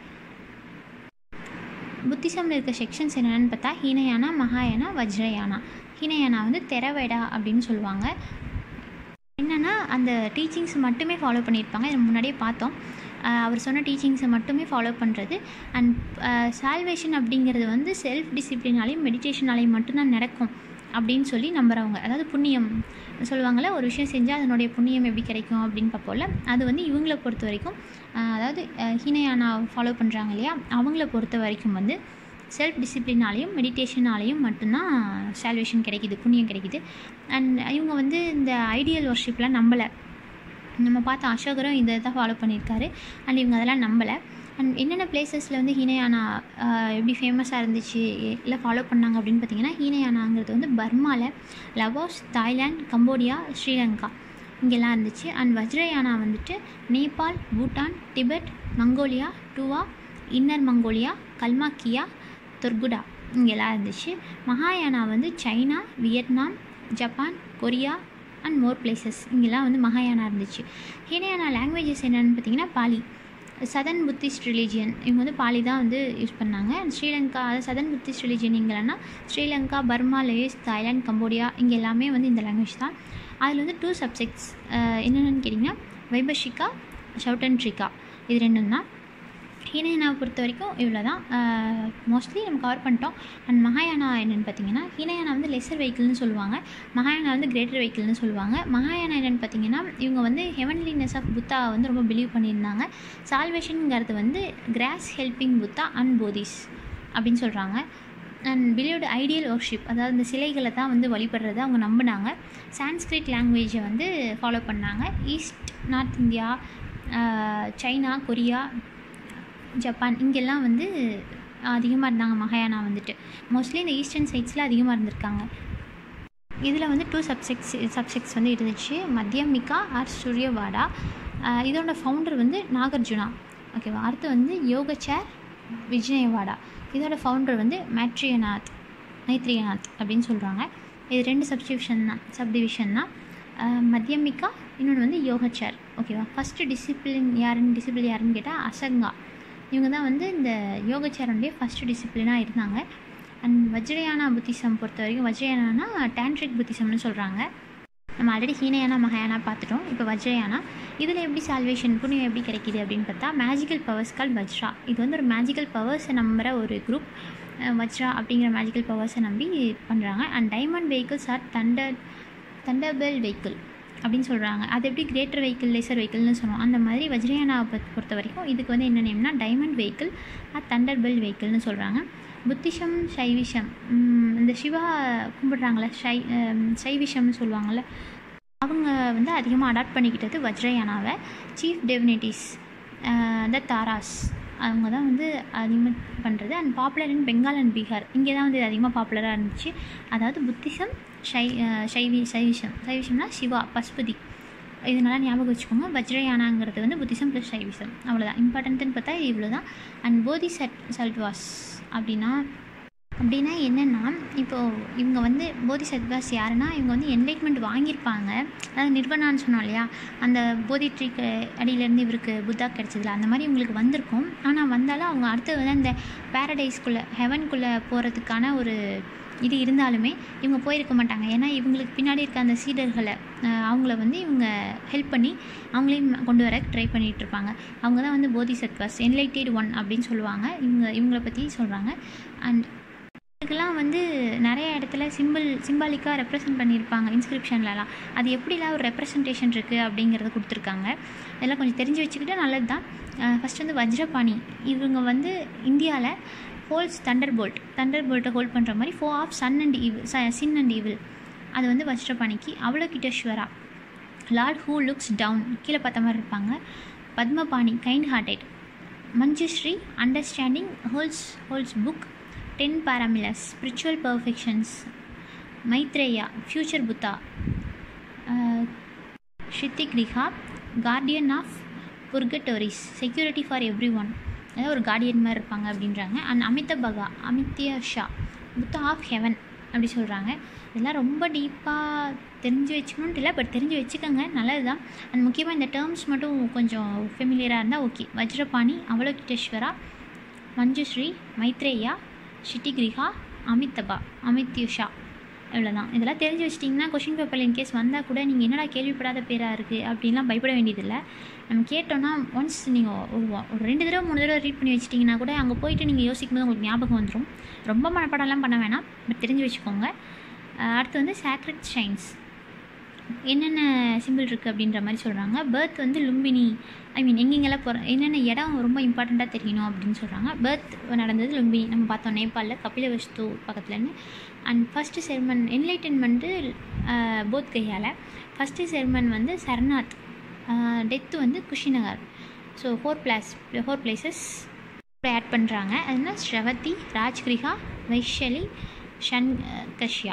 புத்திசமில் இருக்க செக்ஷன்ஸ் என்னென்னு பார்த்தா ஹீனயானா மகாயானா வஜ்ரயானா ஹீனயானா வந்து தெரவேடா அப்படின்னு சொல்லுவாங்க என்னென்னா அந்த டீச்சிங்ஸ் மட்டுமே ஃபாலோ பண்ணியிருப்பாங்க இதை முன்னாடியே பார்த்தோம் அவர் சொன்ன டீச்சிங்ஸை மட்டுமே ஃபாலோ பண்ணுறது அண்ட் சால்வேஷன் அப்படிங்கிறது வந்து செல்ஃப் டிசிப்ளினாலையும் மெடிடேஷனாலையும் மட்டும்தான் நடக்கும் அப்படின்னு சொல்லி நம்புகிறவங்க அதாவது புண்ணியம் சொல்லுவாங்கள்ல ஒரு விஷயம் செஞ்சால் அதனுடைய புண்ணியம் எப்படி கிடைக்கும் அப்படின்னு பார்ப்போம்ல அது வந்து இவங்கள பொறுத்த வரைக்கும் அதாவது ஹீனயானா ஃபாலோ பண்ணுறாங்க இல்லையா அவங்கள பொறுத்த வரைக்கும் வந்து செல்ஃப் டிசிப்ளினாலையும் மெடிடேஷனாலையும் மட்டும்தான் சால்வேஷன் கிடைக்கிது புண்ணியம் கிடைக்கிது அண்ட் இவங்க வந்து இந்த ஐடியல் ஒர்ஷிப்லாம் நம்பலை நம்ம பார்த்த அசோகரும் இதை தான் ஃபாலோ பண்ணியிருக்காரு அண்ட் இவங்க அதெல்லாம் நம்பலை அண்ட் என்னென்ன பிளேசஸில் வந்து ஹீனயானா எப்படி ஃபேமஸாக இருந்துச்சு இல்லை ஃபாலோ பண்ணாங்க அப்படின்னு பார்த்தீங்கன்னா ஹீனயானாங்கிறது வந்து பர்மாவில் லவோஸ் தாய்லாந்து கம்போடியா ஸ்ரீலங்கா இங்கெல்லாம் இருந்துச்சு அண்ட் வஜ்ரயானா வந்துட்டு Nepal Bhutan Tibet Mongolia Tuva inner Mongolia Kalmykia துர்குடா இங்கெல்லாம் இருந்துச்சு மகாயானா வந்து China Vietnam Japan Korea and more places இங்கெல்லாம் வந்து மகாயானா இருந்துச்சு ஹீனயானா லாங்குவேஜஸ் என்னென்னு பார்த்தீங்கன்னா பாலி சதன் புத்திஸ்ட் ரிலீஜியன் இவங்க வந்து பாலி தான் வந்து யூஸ் பண்ணாங்க அண்ட் ஸ்ரீலங்கா அதாவது சதன் புத்திஸ்ட் ரிலீஜியன் இங்கேனா Sri Lanka Burma Laos Thailand Cambodia இங்கே எல்லாமே வந்து இந்த லாங்குவேஜ் தான் அதில் வந்து டூ சப்ஜெக்ட்ஸ் என்னென்னு கேட்டிங்கன்னா வைபஷிகா ஷவுட்டன்ட்ரிகா இது ரெண்டும் தான் ஹீனயானாவை பொறுத்த வரைக்கும் இவ்வளோ தான் மோஸ்ட்லி நம்ம கவர் பண்ணிட்டோம் அண்ட் மகாயானா என்னென்னு பார்த்தீங்கன்னா ஹீனயானா வந்து லெஸர் வெஹிக்கிள்னு சொல்லுவாங்க மகாயானா வந்து கிரேட்டர் வெஹிக்கிள்னு சொல்லுவாங்க மகாயானா என்னென்னு பார்த்தீங்கன்னா இவங்க வந்து ஹெவன்லினஸ் ஆஃப் புத்தா வந்து ரொம்ப பிலீவ் பண்ணியிருந்தாங்க சால்வேஷனுங்கிறது வந்து கிராஸ் ஹெல்பிங் புத்தா அண்ட் போதிஸ் அப்படின்னு சொல்கிறாங்க அண்ட் பிலீவ்டு ஐடியல் ஒர்ஷிப் அதாவது இந்த சிலைகளை தான் வந்து வழிபடுறதை அவங்க நம்பினாங்க சான்ஸ்கிரிட் லாங்குவேஜை வந்து ஃபாலோ பண்ணாங்க east north India China Korea Japan இங்கெல்லாம் வந்து அதிகமாக இருந்தாங்க மகாயானா வந்துட்டு மோஸ்ட்லி இந்த ஈஸ்டர்ன் சைட்ஸில் அதிகமாக இருந்திருக்காங்க இதில் வந்து டூ சப்ஜெக்ட்ஸ் சப்ஜெக்ட்ஸ் வந்து இருந்துச்சு மத்தியமிகா ஆர் சூரியவாடா இதோட ஃபவுண்டர் வந்து நாகார்ஜுனா ஓகேவா அடுத்து வந்து யோகச்சார் விஜயவாடா இதோட ஃபவுண்டர் வந்து மேட்ரியநாத் மைத்ரியநாத் அப்படின்னு சொல்கிறாங்க இது ரெண்டு சப்டிவிஷன் தான் சப்டிவிஷன் தான் மத்தியமிகா இன்னொன்று வந்து யோகச்சார் ஓகேவா ஃபஸ்ட்டு டிசிப்ளின் யாருன்னு டிசிப்ளின் யாருன்னு கேட்டால் அசங்கா இவங்க தான் வந்து இந்த யோகச்சாரனுடைய ஃபஸ்ட்டு டிசிப்ளினாக இருந்தாங்க அண்ட் வஜ்ரயானா புத்திசம் பொறுத்த வரைக்கும் வஜ்ரயானானா டேண்ட்ரிக் புத்திசம்னு சொல்கிறாங்க நம்ம ஆல்ரெடி ஹீனயானா மகாயானா பார்த்துட்டோம் இப்போ வஜ்ரயானா இதில் எப்படி சால்வேஷன் புண்ணியம் எப்படி கிடைக்கிது அப்படின்னு பார்த்தா மேஜிக்கல் பவர்ஸ் கால் வஜ்ரா இது வந்து ஒரு மேஜிக்கல் பவர்ஸை நம்புகிற ஒரு குரூப் வஜ்ரா அப்படிங்கிற மேஜிக்கல் பவர்ஸை நம்பி பண்ணுறாங்க and diamond vehicles or thunder thunder bell vehicle அப்படின்னு சொல்கிறாங்க அது எப்படி கிரேட்டர் வெஹிக்கிள் லேசர் வெஹிக்கிள்னு சொன்னோம் அந்த மாதிரி வஜ்ரயானாவை பொறுத்த வரைக்கும் இதுக்கு வந்து என்ன நேம்னா டைமண்ட் வெஹிக்கிள் ஆர் தண்டர்பெல் வெஹிக்கிள்னு சொல்கிறாங்க புத்திசம் சைவிஷம் இந்த சிவா கும்பிட்றாங்களே ஷை சைவிஷம்னு சொல்லுவாங்கள்ல அவங்க வந்து அதிகமாக அடாப்ட் பண்ணிக்கிட்டது வஜ்ரயானாவை சீஃப் டெவினிட்டிஸ் த தாராஸ் அவங்க தான் வந்து அதிகமாக பண்ணுறது and popular in Bengal and Bihar இங்கே தான் வந்து அதிகமாக பாப்புலராக இருந்துச்சு அதாவது புத்திசம் ஷை சைவி சைவிஷம் சைவிஷம்னா சிவா பசுபதி இது நல்லா ஞாபகம் வச்சுக்கோங்க வஜ்ரயானாங்கிறது வந்து புத்திசம் ப்ளஸ் சைவிசம் அவ்வளோதான் இம்பார்ட்டன்ட்டுன்னு பார்த்தா இவ்வளோ தான் அண்ட் போதி சட் சல்வாஸ் அப்படின்னா அப்படின்னா என்னென்னா இப்போது இவங்க வந்து போதி சத்வாஸ் யாருன்னா இவங்க வந்து என்லைட்மெண்ட் வாங்கியிருப்பாங்க அதாவது நிர்வனான்னு சொன்னோம் இல்லையா அந்த போதி ட்ரீக்கு அடியிலேருந்து இவருக்கு புத்தா கிடச்சதில்ல அந்த மாதிரி இவங்களுக்கு வந்திருக்கும் ஆனால் வந்தாலும் அவங்க அடுத்து வந்து அந்த பேரடைஸ்குள்ளே ஹெவனுக்குள்ளே போகிறதுக்கான ஒரு இது இருந்தாலுமே இவங்க போயிருக்க மாட்டாங்க ஏன்னா இவங்களுக்கு பின்னாடி இருக்க அந்த சீடர்களை அவங்கள வந்து இவங்க ஹெல்ப் பண்ணி அவங்களையும் கொண்டு வர ட்ரை பண்ணிகிட்டு இருப்பாங்க அவங்க தான் வந்து போதி சத்வாஸ் என்லைட்டட் ஒன் அப்படின்னு சொல்லுவாங்க இவங்க இவங்கள பற்றி சொல்கிறாங்க அண்ட் இதுக்கெல்லாம் வந்து நிறைய இடத்துல சிம்பிள் சிம்பாலிக்காக ரெப்ரசன்ட் பண்ணியிருப்பாங்க இன்ஸ்கிரிப்ஷன்லலாம் அது எப்படிலாம் ஒரு ரெப்ரசன்டேஷன் இருக்குது அப்படிங்கிறத கொடுத்துருக்காங்க இதெல்லாம் கொஞ்சம் தெரிஞ்சு வச்சுக்கிட்டு நல்லது தான் ஃபஸ்ட் வந்து வஜ்ரபாணி இவங்க வந்து இந்தியாவில் ஹோல்ஸ் தண்டர் போல்ட் தண்டர் போல்ட்டை ஹோல்ட் பண்ணுற மாதிரி ஃபோ ஆஃப் சன் அண்ட் ஈவில் ச சின் அண்ட் ஈவில் அது வந்து வஜ்ரபாணிக்கு Avalokiteshvara lord who looks down கீழே பார்த்த மாதிரி இருப்பாங்க Padmapani kind hearted Manjushri understanding holds holds book ten paramitas spiritual perfections Maitreya future Buddha Kshitigarbha guardian of purgatories security for everyone அதாவது ஒரு கார்டியன் மாதிரி இருப்பாங்க அப்படின்றாங்க அண்ட் அமிதபகா அமித்ய ஷா புத்தா ஆஃப் ஹெவன் அப்படி சொல்கிறாங்க இதெல்லாம் ரொம்ப டீப்பாக தெரிஞ்சு வச்சுக்கணுன்ட்டு இல்லை பட் தெரிஞ்சு வச்சுக்கோங்க நல்லது தான் அண்ட் முக்கியமாக இந்த டேர்ம்ஸ் மட்டும் கொஞ்சம் ஃபெமிலியராக இருந்தால் ஓகே வஜ்ரபாணி அவலோகிட்டேஸ்வரா மஞ்சுஸ்ரீ மைத்ரேயா ஷிட்டிகிரிஹா அமித்தபா அமித்யுஷா இவ்வளோதான் இதெல்லாம் தெரிஞ்சு வச்சிட்டிங்கன்னா கொஷின் பேப்பரில் இன்கேஸ் வந்தால் கூட நீங்கள் என்னடா கேள்விப்படாத பேராக இருக்குது அப்படின்லாம் பயப்பட வேண்டியதில்லை நம்ம கேட்டோன்னா ஒன்ஸ் நீங்கள் ஒரு ஒரு ரெண்டு தடவை மூணு தடவை ரீட் பண்ணி வச்சிட்டிங்கன்னா கூட அங்கே போயிட்டு நீங்கள் யோசிக்கும் போது உங்களுக்கு ஞாபகம் வந்துடும் ரொம்ப மனப்பாடம்லாம் பண்ண வேணாம் பட் தெரிஞ்சு வச்சுக்கோங்க அடுத்து வந்து சாக்ரெட் ஷைன்ஸ் என்னென்ன சிம்பிள் இருக்குது அப்படின்ற மாதிரி சொல்கிறாங்க பர்த் வந்து லும்பினி ஐ மீன் எங்கெங்கெல்லாம் போகிற என்னென்ன இடம் ரொம்ப இம்பார்ட்டண்ட்டாக தெரியணும் அப்படின்னு சொல்கிறாங்க பர்த் நடந்தது லும்பினி நம்ம பார்த்தோம் நேபாளில் கபிலவஸ்து பக்கத்துலன்னு and first sermon enlightenment Bodh Gaya first sermon வந்து சர்நாத் டெத்து வந்து Kushinagar so four places four places add பண்ணுறாங்க அதுனா ஸ்ரவதி ராஜ்கிரிகா வைஷலி ஷன் கஷ்யா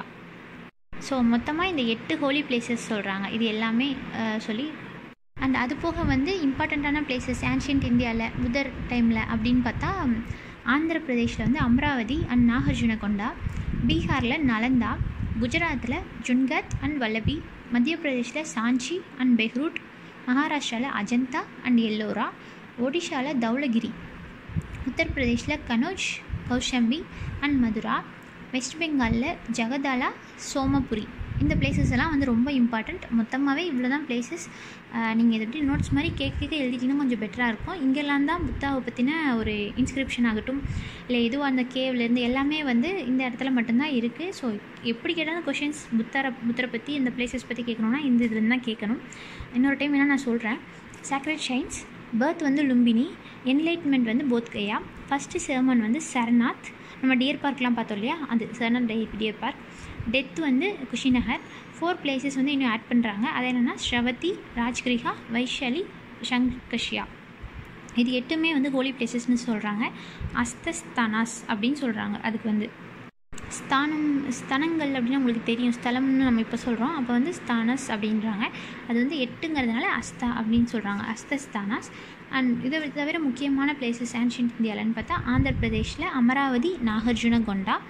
ஸோ மொத்தமாக இந்த எட்டு ஹோலி பிளேசஸ் சொல்கிறாங்க இது எல்லாமே சொல்லி அண்ட் அது போக வந்து இம்பார்ட்டண்ட்டான பிளேசஸ் ஆன்ஷியன்ட் இந்தியாவில் புதர் டைமில் அப்படின்னு பார்த்தா ஆந்திர பிரதேஷில் வந்து அமராவதி அண்ட் நாகார்ஜுனகொண்டா பீகாரில் நலந்தா குஜராத்தில் ஜுன்கத் அண்ட் வல்லபி மத்திய பிரதேஷில் சாஞ்சி அண்ட் பெஹ்ரூட் மகாராஷ்டிராவில் அஜந்தா அண்ட் எல்லோரா ஒடிஷாவில் தௌலகிரி உத்தரப்பிரதேஷில் கனோஜ் கௌஷம்பி அண்ட் மதுரா வெஸ்ட் பெங்காலில் ஜெகதாலா சோமபுரி இந்த பிளேசஸ் எல்லாம் வந்து ரொம்ப இம்பார்ட்டண்ட் மொத்தமாகவே இவ்வளோ தான் பிளேசஸ் நீங்கள் இதை எப்படி நோட்ஸ் மாதிரி கேட்க கேட்க எழுதிட்டிங்கன்னா கொஞ்சம் பெட்டராக இருக்கும் இங்கெல்லாம் தான் புத்தாவை பற்றின ஒரு இன்ஸ்கிரிப்ஷன் ஆகட்டும் இல்லை எதுவும் அந்த கேவ்லேருந்து எல்லாமே வந்து இந்த இடத்துல மட்டும்தான் இருக்குது ஸோ எப்படி கேட்டாலும் கொஷின்ஸ் புத்தரை புத்தரை பற்றி இந்த பிளேசஸ் பற்றி கேட்கணுன்னா இந்த இதுலேருந்து தான் கேட்கணும் இன்னொரு டைம் வேணால் நான் சொல்கிறேன் சாக்ரெட் ஷைன்ஸ் பர்த் வந்து லும்பினி என்லைட்மெண்ட் வந்து போத்கையா ஃபஸ்ட்டு செர்மன் வந்து சரநாத் நம்ம டியர் பார்க்லாம் பார்த்தோம் இல்லையா அது Sarnath the deer park death வந்து குஷிநகர் ஃபோர் பிளேசஸ் வந்து இன்னும் ஆட் பண்ணுறாங்க அது என்னென்னா ஸ்ரவதி ராஜ்கிரிஹா வைஷாலி ஷங்கஷ்யா இது எட்டுமே வந்து ஹோலி பிளேசஸ்னு சொல்கிறாங்க அஸ்தஸ்தானாஸ் அப்படின்னு சொல்கிறாங்க அதுக்கு வந்து ஸ்தானம் ஸ்தனங்கள் அப்படின்னு உங்களுக்கு தெரியும் ஸ்தலம்னு நம்ம இப்போ சொல்கிறோம் அப்போ வந்து ஸ்தானஸ் அப்படின்றாங்க அது வந்து எட்டுங்கிறதுனால அஸ்தா அப்படின்னு சொல்கிறாங்க அஸ்தஸ்தானாஸ் அண்ட் இதை தவிர முக்கியமான பிளேசஸ் ஆன்ஷியன்ட் இந்தியாவில்னு பார்த்தா ஆந்திர பிரதேஷில் அமராவதி நாகார்ஜுனகொண்டா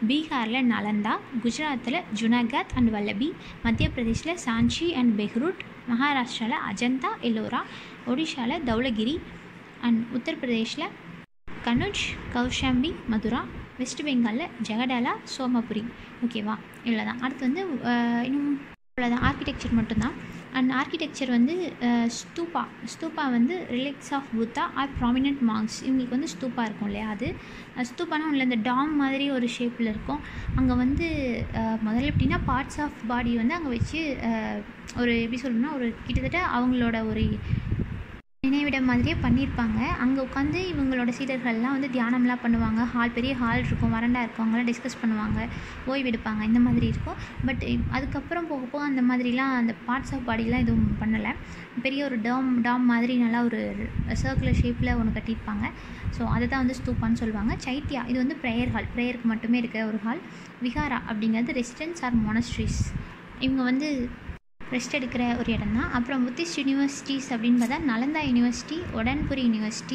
பீகாரில் நலந்தா குஜராத்தில் ஜுனாகத் அண்ட் வல்லபி மத்திய பிரதேஷில் சாஞ்சி அண்ட் பெஹ்ரூட் மகாராஷ்டிராவில் அஜந்தா எல்லோரா ஒடிஷாவில் தௌலகிரி அண்ட் உத்தரப்பிரதேஷில் கனுஜ் கௌஷாம்பி மதுரா வெஸ்ட் பெங்காலில் ஜெகடாலா சோமபுரி ஓகேவா இவ்வளோ தான் அடுத்து வந்து அஹ், இன்னும் அவ்வளோதான் ஆர்கிடெக்சர் மட்டும்தான் அண்ட் ஆர்கிடெக்சர் வந்து ஸ்தூபா ஸ்தூபா வந்து relics of Buddha are prominent marks இவங்களுக்கு வந்து ஸ்தூபா இருக்கும் இல்லையா அது அஹ், ஸ்தூபானா உள்ள இந்த டாம் மாதிரி ஒரு ஷேப்பில் இருக்கும் அங்கே வந்து அஹ், முதல்ல எப்படின்னா பார்ட்ஸ் ஆஃப் பாடி வந்து அங்கே வச்சு அஹ், ஒரு எப்படி சொல்லணும்னா ஒரு கிட்டத்தட்ட அவங்களோட ஒரு நினைவிடம் மாதிரியே பண்ணியிருப்பாங்க அங்கே உட்காந்து இவங்களோட சீடர்கள்லாம் வந்து தியானம்லாம் பண்ணுவாங்க ஹால் பெரிய ஹால் இருக்கும் வறண்டா இருக்கும் அவங்களாம் டிஸ்கஸ் பண்ணுவாங்க ஓய்வெடுப்பாங்க இந்த மாதிரி இருக்கும் பட் அதுக்கப்புறம் போக போக அந்த மாதிரிலாம் அந்த பார்ட்ஸ் ஆஃப் பாடிலாம் எதுவும் பண்ணலை பெரிய ஒரு டாம் டாம் மாதிரி நல்லா ஒரு சர்க்குலர் ஷேப்பில் ஒன்று கட்டியிருப்பாங்க ஸோ அதை தான் வந்து ஸ்தூப்பான்னு சொல்லுவாங்க சைத்யா இது வந்து ப்ரேயர் ஹால் ப்ரேயருக்கு மட்டுமே இருக்கிற ஒரு ஹால் விஹாரா அப்படிங்கிறது ரெசிடென்ஸ் ஆர் மொனஸ்ட்ரிஸ் இவங்க வந்து ரெஸ்ட் எடுக்கிற ஒரு இடம் தான் அப்புறம் புத்திஸ்ட் யூனிவர்சிட்டிஸ் அப்படின்னு பார்த்தா Nalanda university Odantapuri university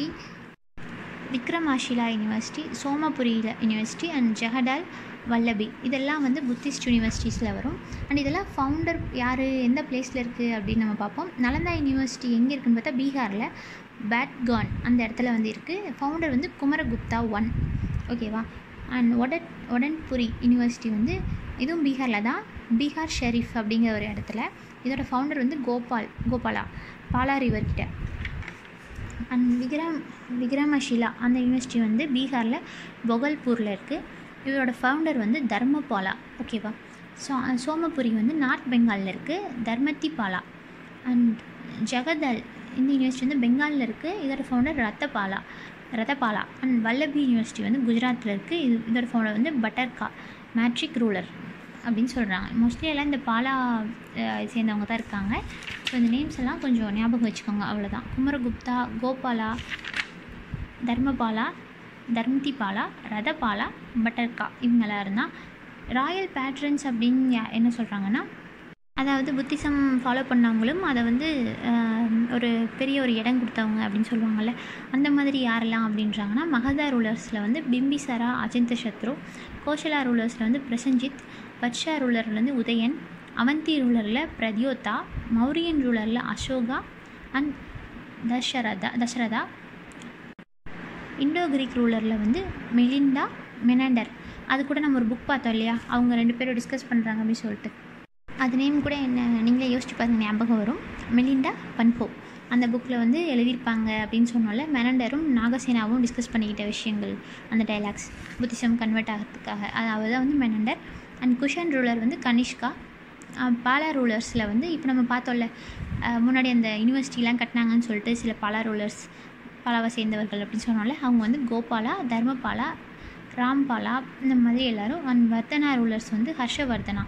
Vikramashila university சோமபுரியில் யூனிவர்சிட்டி அண்ட் ஜெகடால் வல்லபி இதெல்லாம் வந்து புத்திஸ்ட் யூனிவர்சிட்டிஸில் வரும் அண்ட் இதெல்லாம் ஃபவுண்டர் யார் எந்த பிளேஸில் இருக்குது அப்படின்னு நம்ம பார்ப்போம் நலந்தா யூனிவர்சிட்டி எங்கே இருக்குன்னு பார்த்தா பீகாரில் பேட்கான் அந்த இடத்துல வந்து இருக்குது ஃபவுண்டர் வந்து குமரகுப்தா ஒன் ஓகேவா அண்ட் ஒடன் ஒடன்புரி யூனிவர்சிட்டி வந்து இதுவும் பீகாரில் தான் பீகார் ஷெரீஃப் அப்படிங்கிற ஒரு இடத்துல இதோட ஃபவுண்டர் வந்து கோபால் கோபாலா பாலா ரிவர் கிட்ட அண்ட் விக்ரம் விக்ரமஷிலா அந்த யூனிவர்சிட்டி வந்து பீகாரில் பொகல்பூரில் இருக்குது இவரோட ஃபவுண்டர் வந்து தர்மபாலா ஓகேவா ஸோ சோமபுரி வந்து நார்த் பெங்காலில் இருக்குது தர்மத்தி பாலா அண்ட் ஜெகதல் இந்த யூனிவர்சிட்டி வந்து பெங்காலில் இருக்குது இதோட ஃபவுண்டர் ரத்தபாலா ரதபாலா அண்ட் வல்லபி யூனிவர்சிட்டி வந்து குஜராத்தில் இருக்குது இது இதோட ஃபவுண்டர் வந்து பட்டர்கா மேட்ரிக் ரூலர் அப்படின்னு சொல்கிறாங்க மோஸ்ட்லி எல்லாம் இந்த பாலா அஹ், சேர்ந்தவங்க தான் இருக்காங்க ஸோ இந்த நேம்ஸ் எல்லாம் கொஞ்சம் ஞாபகம் வச்சுக்கோங்க அவ்வளோதான் குமரகுப்தா கோபாலா தர்மபாலா தர்மதிபாலா ரதபாலா பட்டர்கா இவங்களாம் இருந்தால் ராயல் பேட்ரன்ஸ் அப்படின்னு யா- என்ன சொல்கிறாங்கன்னா அதாவது புத்திசம் ஃபாலோ பண்ணவங்களும் அதை வந்து ஆஹ், ஒரு பெரிய ஒரு இடம் கொடுத்தவங்க அப்படின்னு சொல்லுவாங்கள்ல அந்த மாதிரி யாரெல்லாம் அப்படின்றாங்கன்னா மகதா ரூலர்ஸில் வந்து பிம்பிசாரா அஜந்த சத்ரு கோஷலா ரூலர்ஸில் வந்து பிரசஞ்சித் பட்ஷா ரூலரில் வந்து உதயன் அவந்தி ரூலரில் பிரத்யோதா மௌரியன் ரூலரில் Ashoka and Dasharatha Dasharatha Indo Greek ரூலரில் வந்து மெலிண்டா மெனாண்டர் அது கூட நம்ம ஒரு புக் பார்த்தோம் இல்லையா அவங்க ரெண்டு பேரும் டிஸ்கஸ் பண்ணுறாங்க அப்படின்னு சொல்லிட்டு அது நேம் கூட என்ன நீங்களே யோசிச்சு பாருங்க ஞாபகம் வரும் மெலிண்டா பன்ஹோ அந்த புக்கில் வந்து எழுதியிருப்பாங்க அப்படின்னு சொன்னோம்ல மெனண்டரும் நாகசேனாவும் டிஸ்கஸ் பண்ணிக்கிட்ட விஷயங்கள் அந்த டைலாக்ஸ் புத்திசம் கன்வெர்ட் ஆகிறதுக்காக அதாவது தான் வந்து மெனண்டர் அண்ட் குஷன் ரூலர் வந்து கனிஷ்கா அஹ் பாலா ரூலர்ஸில் வந்து இப்போ நம்ம பார்த்தோம்ல அஹ் முன்னாடி அந்த யூனிவர்சிட்டிலாம் கட்டினாங்கன்னு சொல்லிட்டு சில பாலா ரூலர்ஸ் பாலாவை சேர்ந்தவர்கள் அப்படின்னு சொன்னோம்ல அவங்க வந்து கோபாலா தர்மபாலா ராம்பாலா இந்த மாதிரி எல்லாரும் அண்ட் வர்தனா ரூலர்ஸ் வந்து ஹர்ஷவர்தனா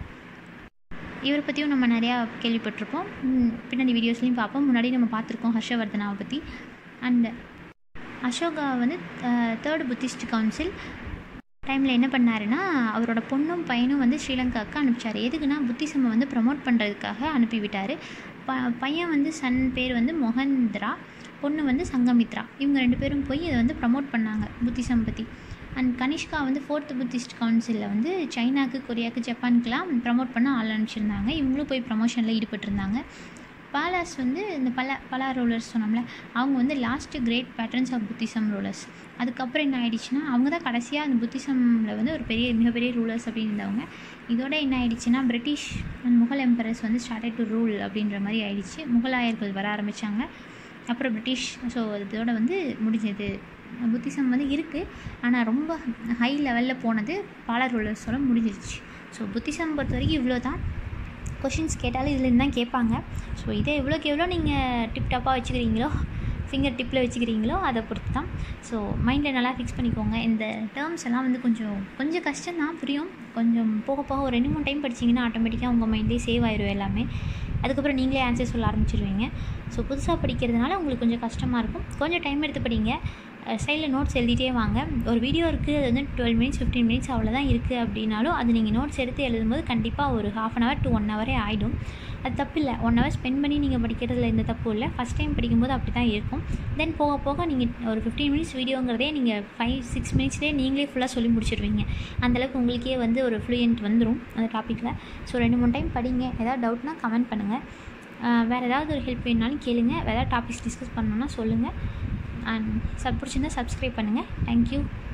இவரை பற்றியும் நம்ம நிறையா கேள்விப்பட்டிருப்போம் ம், பின்னாடி வீடியோஸ்லையும் பார்ப்போம் முன்னாடி நம்ம பார்த்துருக்கோம் ஹர்ஷவர்தனாவை பற்றி அண்ட் அசோகா வந்து தேர்ட் புத்திஸ்ட் கவுன்சில் டைமில் என்ன பண்ணாருன்னா அவரோட பொண்ணும் பையனும் வந்து ஸ்ரீலங்காவுக்கு அனுப்பிச்சார் எதுக்குன்னா புத்திசமை வந்து ப்ரமோட் பண்ணுறதுக்காக அனுப்பிவிட்டார் ப பையன் வந்து சன் பேர் வந்து மொஹந்திரா பொண்ணு வந்து சங்கமித்ரா இவங்க ரெண்டு பேரும் போய் இதை வந்து ப்ரமோட் பண்ணாங்க புத்திசம் பற்றி அண்ட் கனிஷ்கா வந்து ஃபோர்த் புத்திஸ்ட் கவுன்சிலில் வந்து சைனாக்கு கொரியாவுக்கு ஜப்பானுக்கெலாம் ப்ரமோட் பண்ண ஆள் அனுப்பிச்சிருந்தாங்க இவங்களும் போய் ப்ரமோஷனில் ஈடுபட்டிருந்தாங்க பாலாஸ் வந்து இந்த பல பலா ரூலர்ஸ் சொன்னோம்ல அவங்க வந்து last great patrons of Buddhism rulers அதுக்கப்புறம் என்ன ஆயிடுச்சுன்னா அவங்க தான் கடைசியாக அந்த புத்திசமில் வந்து ஒரு பெரிய மிகப்பெரிய ரூலர்ஸ் அப்படின்னு இருந்தவங்க இதோட என்ன ஆயிடுச்சுன்னா பிரிட்டிஷ் அண்ட் முகல் எம்பரர்ஸ் வந்து ஸ்டார்டட் டு ரூல் அப்படின்ற மாதிரி ஆயிடுச்சு முகலாயர்கள் வர ஆரம்பித்தாங்க அப்புறம் பிரிட்டிஷ் ஸோ இதோட வந்து முடிஞ்சது புத்திசம் வந்து இருக்குது ஆனால் ரொம்ப ஹை லெவலில் போனது பாலா ரூலர்ஸோட முடிஞ்சிருச்சு ஸோ புத்திசம் பொறுத்த வரைக்கும் இவ்வளோ தான் கொஷின்ஸ் கேட்டாலும் இதுலேருந்து தான் கேட்பாங்க ஸோ இதை எவ்வளோக்கு எவ்வளோ நீங்கள் டிப் டாப்பாக வச்சுக்கிறீங்களோ ஃபிங்கர் டிப்பில் வச்சுக்கிறீங்களோ அதை பொறுத்து தான் ஸோ மைண்டில் நல்லா ஃபிக்ஸ் பண்ணிக்கோங்க இந்த டேர்ம்ஸ் எல்லாம் வந்து கொஞ்சம் கொஞ்சம் கஷ்டம்தான் புரியும் கொஞ்சம் போக போக ஒரு ரெண்டு மூணு டைம் படிச்சிங்கன்னா ஆட்டோமேட்டிக்காக உங்கள் மைண்ட்லேயே சேவ் ஆயிரும் எல்லாமே அதுக்கப்புறம் நீங்களே ஆன்சர் சொல்ல ஆரம்பிச்சிருவீங்க ஸோ புதுசாக படிக்கிறதுனால உங்களுக்கு கொஞ்சம் கஷ்டமாக இருக்கும் கொஞ்சம் டைம் எடுத்து படிங்க சைடில் நோட்ஸ் எழுதிட்டே வாங்க ஒரு வீடியோ இருக்குது அது வந்து டுவெல் மினிட்ஸ் ஃபிஃப்டீன் மினிட்ஸ் அவ்வளோதான் இருக்குது அப்படின்னாலும் அது நீங்கள் நோட்ஸ் எடுத்து எழுதும்போது கண்டிப்பாக ஒரு half an hour to one ஹவரே ஆகிடும் அது தப்பு இல்லை ஒன் ஹவர் ஸ்பெண்ட் பண்ணி நீங்கள் படிக்கிறதுல எந்த தப்பும் இல்லை ஃபஸ்ட் டைம் படிக்கும்போது அப்படி தான் இருக்கும் தென் போக போக நீங்கள் ஒரு ஃபிஃப்டீன் மினிட்ஸ் வீடியோங்கிறதே நீங்கள் ஃபைவ் சிக்ஸ் மினிட்ஸ்லேயே நீங்களே ஃபுல்லாக சொல்லி முடிச்சிடுவீங்க அந்தளவுக்கு உங்களுக்கே வந்து ஒரு ஃப்ளூயன்ட் வந்துடும் அந்த டாப்பிக்கில் ஸோ ரெண்டு மூணு டைம் படிங்க ஏதாவது டவுட்னா கமெண்ட் பண்ணுங்கள் வேறு ஏதாவது ஒரு ஹெல்ப் வேணுனாலும் கேளுங்க வேறு ஏதாவது டாபிக்ஸ் டிஸ்கஸ் பண்ணணுன்னா சொல்லுங்கள் அண்ட் சப் பிடிச்சிருந்தா சப்ஸ்கிரைப் பண்ணுங்கள் தேங்க்யூ